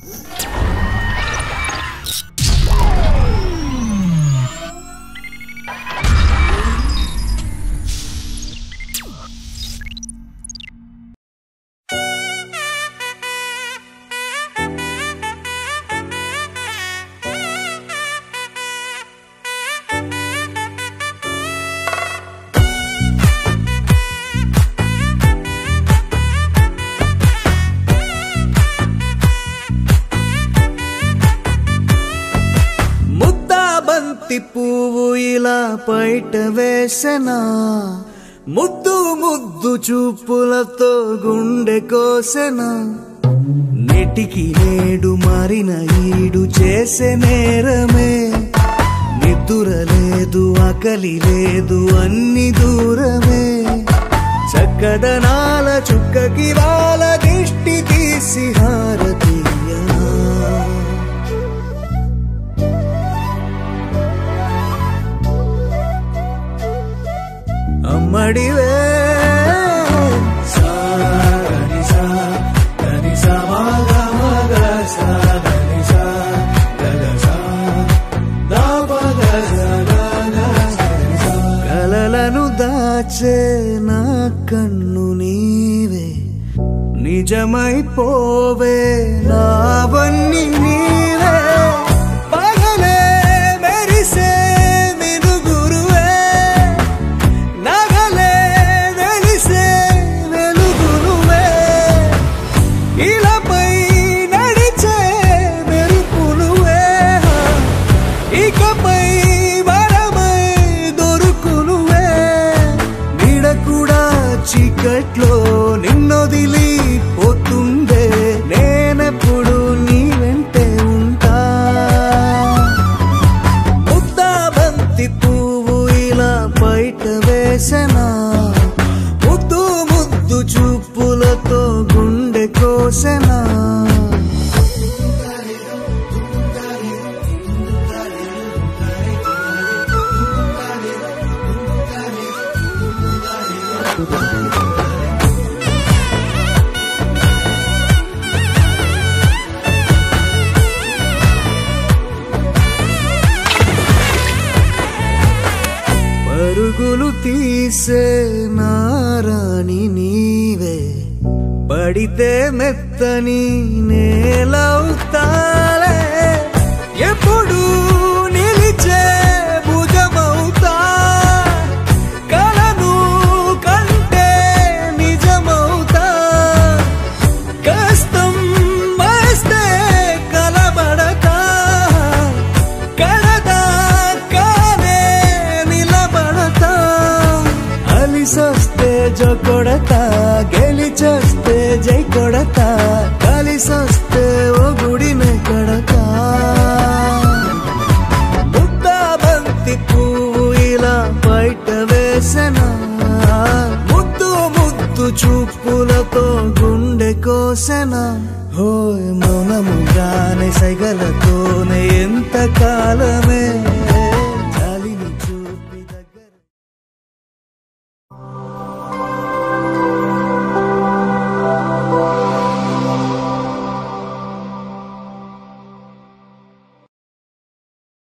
ముద్దా బంతి పువ్వు ఇలా బయట వేసెనా ముద్దు ముద్దు చూపులతో గుండె కోసెనా నెటికి నేడు మారిన ఈడు చేసే నేరమే నిద్దుర లేదు ఆకలి లేదు అన్ని దూరమే చక్కదనాల చుక్కకి వాళ్ళ దిష్టి తీసి హారతీయనా అమ్మడివే కలలను దాచే నా కన్ను నీవే నిజమైపోవే నావన్నీ నీవే పగలే మెరిసే మినుగురువే నగలే వెలిసే వెలుగురువే ఇలాపై నడిచే మెరుపునువే ఇకపై వరమై దొరుకునువే నీడ కూడా చీకట్లో నిన్నొదిలి పోతుందే నేనెప్పుడు నీ వెంటే ఉంటా ముద్దా బంతి పువ్వు ఇలా బయట వేసెనా ముద్దు ముద్దు చూపులతో గుండె కోసెనా పరుగులు తీసే నారాణి నీవే పడితే మెత్తని నేలవుతాలే ఎప్పుడు నిలిచే భుజమవుతా కలను కంటే నిజమవుతా కష్టం వస్తే కలబడక కడదా కానే నిలబడతా అలిసొస్తే జో కొడతా గెలిచొస్తే జై కొడతా కలిసొస్తే ఓ గుడిని కడతా ముద్దా బంతి పువ్వు ఇలా బయట వేసెనా ముద్దు ముద్దు చూపులతో గుండె కోసెనా హోయ్ మౌనముగానే సైగలతోనే ఎంత కాలమే